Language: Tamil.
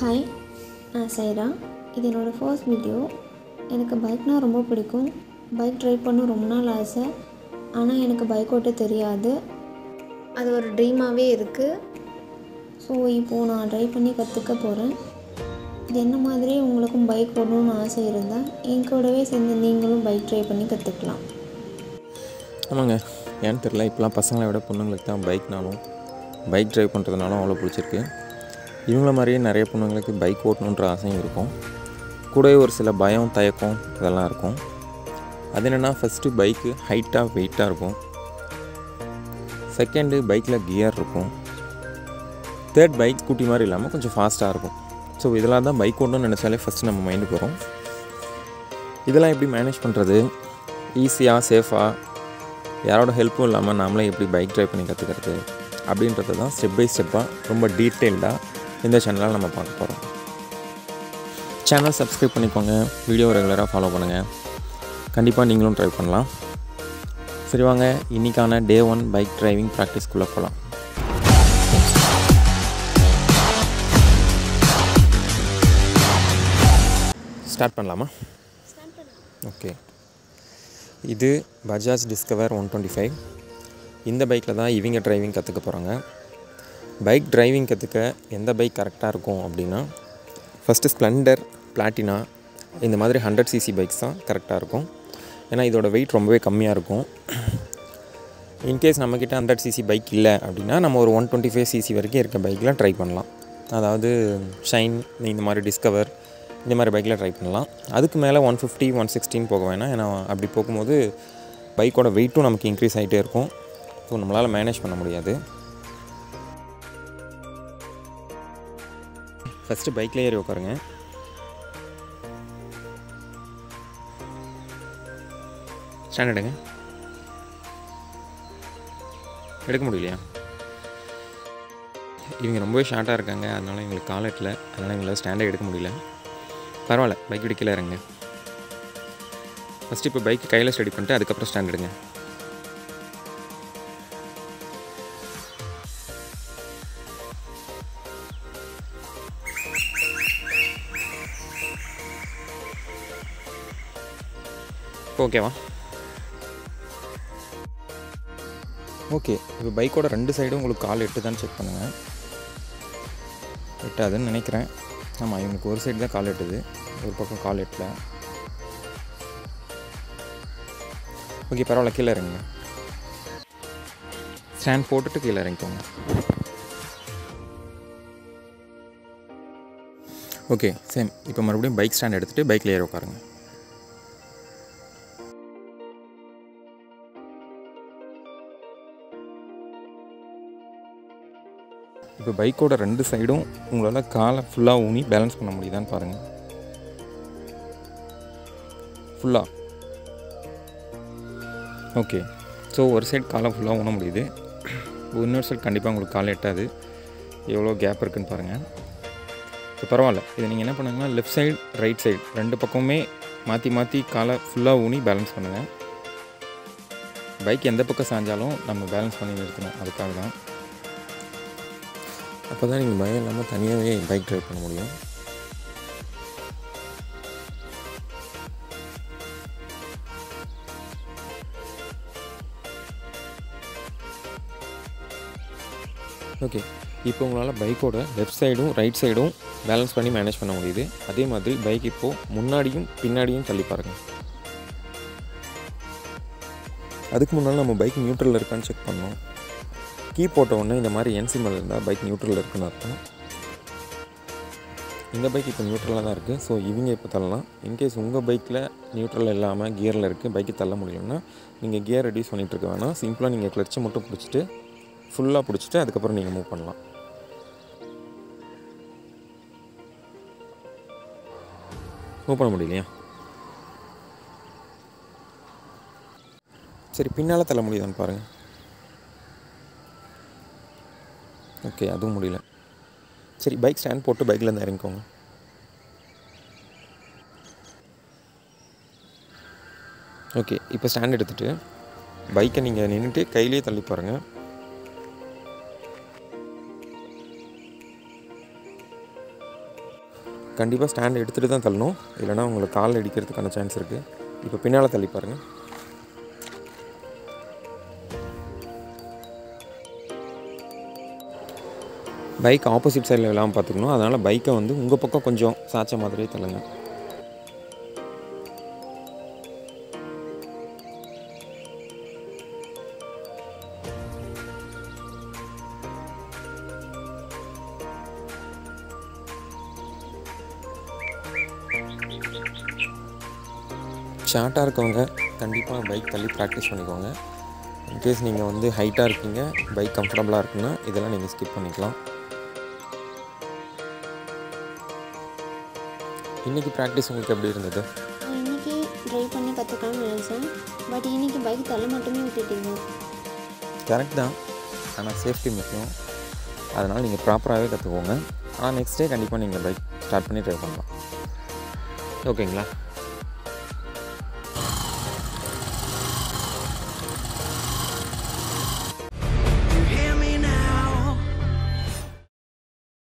ஹாய் நான் சைரா இது என்னோடய ஃபர்ஸ்ட் வீடியோ எனக்கு பைக்னால் ரொம்ப பிடிக்கும் பைக் ட்ரைவ் பண்ண ரொம்ப நாள் ஆசை ஆனால் எனக்கு பைக் ஓட்ட தெரியாது அது ஒரு ட்ரீமாகவே இருக்குது ஸோ இப்போது நான் ட்ரைவ் பண்ணி கற்றுக்க போகிறேன் என்ன மாதிரியே உங்களுக்கும் பைக் ஓடணும்னு ஆசை இருந்தால் என் கூடவே சேர்ந்து நீங்களும் பைக் ட்ரைவ் பண்ணி கற்றுக்கலாம் ஆமாங்க ஏன்னு தெரில இப்போலாம் பசங்களை விட பொண்ணுங்களுக்கு தான் பைக்னாலும் பைக் டிரைவ் பண்ணுறதுனாலும் அவ்வளோ பிடிச்சிருக்கு இவங்கள மாதிரியே நிறைய பொண்ணுங்களுக்கு பைக் ஓட்டணுன்ற ஆசையும் இருக்கும் கூடவே ஒரு சில பயம் தயக்கம் இதெல்லாம் இருக்கும் அது என்னென்னா ஃபஸ்ட்டு பைக்கு ஹைட்டாக வெயிட்டாக இருக்கும் செகண்டு பைக்கில் கியர் இருக்கும் தேர்ட் பைக் ஸ்கூட்டி மாதிரி இல்லாமல் கொஞ்சம் ஃபாஸ்ட்டாக இருக்கும் ஸோ இதெல்லாம் தான் பைக் ஓட்டணும்னு நினச்சாலே ஃபஸ்ட்டு நம்ம மைண்டுக்கு வரும் இதெல்லாம் எப்படி மேனேஜ் பண்ணுறது ஈஸியாக சேஃபாக யாரோட ஹெல்ப்பும் இல்லாமல் நாமளே எப்படி பைக் ட்ரைவ் பண்ணி கற்றுக்கிறது அப்படின்றது தான் ஸ்டெப் பை ஸ்டெப்பாக ரொம்ப டீட்டெயில்டாக இந்த சேனலில் நம்ம பார்க்க போகிறோம் சேனல் சப்ஸ்கிரைப் பண்ணிக்கோங்க வீடியோ ரெகுலராக ஃபாலோ பண்ணுங்கள் கண்டிப்பாக நீங்களும் ட்ரை பண்ணலாம் சரி வாங்க இன்றைக்கான டே ஒன் பைக் டிரைவிங் ப்ராக்டிஸ்க்குள்ளே போகலாம் ஸ்டார்ட் பண்ணலாமா ஓகே இது Bajaj Discover one twenty five இந்த பைக்கில் தான் இவங்க டிரைவிங் கற்றுக்க போகிறாங்க பைக் டிரைவிங் கற்றுக்க எந்த பைக் கரெக்டாக இருக்கும் அப்படின்னா ஃபஸ்ட்டு ஸ்ப்ளெண்டர் பிளாட்டினா இந்த மாதிரி ஹண்ட்ரட் சிசி பைக்ஸ் தான் கரெக்டாக இருக்கும் ஏன்னா இதோட வெயிட் ரொம்பவே கம்மியாக இருக்கும் இன்கேஸ் நம்மக்கிட்ட ஹண்ட்ரட் சிசி பைக் இல்லை அப்படின்னா நம்ம ஒரு ஒன் டுவெண்ட்டி ஃபைவ் சிசி வரைக்கும் இருக்க பைக்கில் ட்ரை பண்ணலாம் அதாவது ஷைன் இந்த மாதிரி டிஸ்கவர் இந்த மாதிரி பைக்கில் ட்ரை பண்ணலாம் அதுக்கு மேலே ஒன் ஃபிஃப்டி ஒன் சிக்ஸ்டின் போக வேணாம் ஏன்னா அப்படி போகும்போது பைக்கோட வெயிட்டும் நமக்கு இன்க்ரீஸ் ஆகிட்டே இருக்கும் ஸோ நம்மளால் மேனேஜ் பண்ண முடியாது ஃபஸ்ட்டு பைக்கில் ஏறி உட்காருங்க ஸ்டாண்ட் எடுங்க எடுக்க முடியலையா இவங்க ரொம்பவே ஷார்ட்டாக இருக்காங்க அதனால் எங்களுக்கு கால் எட்டல அதனால் எங்களால் ஸ்டாண்டே எடுக்க முடியல பரவாயில்ல பைக் இடிக்கல இறங்க ஃபஸ்ட்டு இப்போ பைக் கையில் ஸ்டடி பண்ணிட்டு அதுக்கப்புறம் ஸ்டாண்ட் எடுங்க ஓகேவா ஓகே இப்போ பைக்கோட ரெண்டு சைடும் உங்களுக்கு கால் எட்டுதான்னு செக் பண்ணுங்கள் எட்டாதுன்னு நினைக்கிறேன் ஆமாம் இவங்களுக்கு ஒரு சைடு தான் கால் எட்டுது ஒரு பக்கம் கால் எட்டல ஓகே பரவாயில்ல கீழே இறங்குங்க ஸ்டாண்ட் போட்டுட்டு கீழே இறங்கிக்கோங்க ஓகே சேம் இப்போ மறுபடியும் பைக் ஸ்டாண்ட் எடுத்துகிட்டு பைக்கில் ஏற உட்காருங்க இப்போ பைக்கோட ரெண்டு சைடும் உங்களால் காலை ஃபுல்லாக ஊனி பேலன்ஸ் பண்ண முடியுதான்னு பாருங்கள் ஃபுல்லாக ஓகே ஸோ ஒரு சைடு காலை ஃபுல்லாக ஊன முடியுது இன்னொரு சைடு கண்டிப்பாக உங்களுக்கு காலை எட்டாது எவ்வளோ கேப் இருக்குன்னு பாருங்கள் ஸோ பரவாயில்ல இதை நீங்கள் என்ன பண்ணுங்கன்னா லெஃப்ட் சைடு ரைட் சைடு ரெண்டு பக்கமுமே மாற்றி மாற்றி காலை ஃபுல்லாக ஊனி பேலன்ஸ் பண்ணுங்கள் பைக் எந்த பக்கம் சாஞ்சாலும் நம்ம பேலன்ஸ் பண்ணி நிறுத்தணும் அதுக்காக தான் அப்போ தான் நீங்கள் பயம் இல்லாமல் தனியாகவே பைக் ட்ரைவ் பண்ண முடியும் ஓகே இப்போ உங்களால் பைக்கோட லெஃப்ட் சைடும் ரைட் சைடும் பேலன்ஸ் பண்ணி மேனேஜ் பண்ண முடியுது அதே மாதிரி பைக் இப்போது முன்னாடியும் பின்னாடியும் தள்ளி பாருங்கள் அதுக்கு முன்னால் நம்ம பைக் நியூட்ரலில் இருக்கான்னு செக் பண்ணோம் கீ போட்ட உடனே இந்த மாதிரி என் சிம்பிள் இருந்தால் பைக் நியூட்ரலில் இருக்குன்னு அர்த்தம் இந்த பைக் இப்போ நியூட்ரலாக தான் இருக்குது ஸோ இவங்க இப்போ தள்ளலாம் இன்கேஸ் உங்கள் பைக்கில் நியூட்ரல் இல்லாமல் கியரில் இருக்குது பைக்கு தள்ள முடியலன்னா நீங்கள் கியர் ரெடியூஸ் பண்ணிகிட்டு இருக்க வேணாம் சிம்பிளாக நீங்கள் கிளச்சை மட்டும் பிடிச்சிட்டு ஃபுல்லாக பிடிச்சிட்டு அதுக்கப்புறம் நீங்கள் மூவ் பண்ணலாம் மூவ் பண்ண முடியலையா சரி பின்னால் தள்ள முடியுதான்னு பாருங்கள் ஓகே அதுவும் முடியல சரி பைக் ஸ்டாண்ட் போட்டு பைக்லேருந்து இறங்கிக்கோங்க ஓகே இப்போ ஸ்டாண்ட் எடுத்துகிட்டு பைக்கை நீங்கள் நின்றுட்டு கையிலேயே தள்ளி பாருங்கள் கண்டிப்பாக ஸ்டாண்ட் எடுத்துகிட்டு தான் தள்ளணும் இல்லைனா உங்களுக்கு கால் அடிக்கிறதுக்கான சான்ஸ் இருக்குது இப்போ பின்னால் தள்ளி பாருங்கள் பைக் ஆப்போசிட் சைடில் விழாமல் பார்த்துக்கணும் அதனால் பைக்கை வந்து உங்கள் பக்கம் கொஞ்சம் சாய்ச்ச மாதிரியே தள்ளுங்க ஷார்ட்டாக இருக்கவங்க கண்டிப்பாக பைக் தள்ளி ப்ராக்டிஸ் பண்ணிக்கோங்க இன்கேஸ் நீங்கள் வந்து ஹைட்டாக இருக்கீங்க பைக் கம்ஃபர்டபுளாக இருக்குன்னா இதெல்லாம் நீங்கள் ஸ்கிப் பண்ணிக்கலாம் இன்றைக்கி ப்ராக்டிஸ் உங்களுக்கு எப்படி இருந்தது நான் இன்றைக்கி ட்ரைவ் பண்ணி கற்றுக்கலாம்னு நினச்சேன் பட் இன்றைக்கி பைக் தள்ள மட்டுமே விட்டுட்டீங்க கரெக்ட் தான் ஆனால் சேஃப்டி முக்கியம் அதனால் நீங்கள் ப்ராப்பராகவே கற்றுக்கோங்க ஆனால் நெக்ஸ்ட் டே கண்டிப்பாக நீங்கள் பைக் ஸ்டார்ட் பண்ணி ட்ரைவ் பண்ணலாம் ஓகேங்களா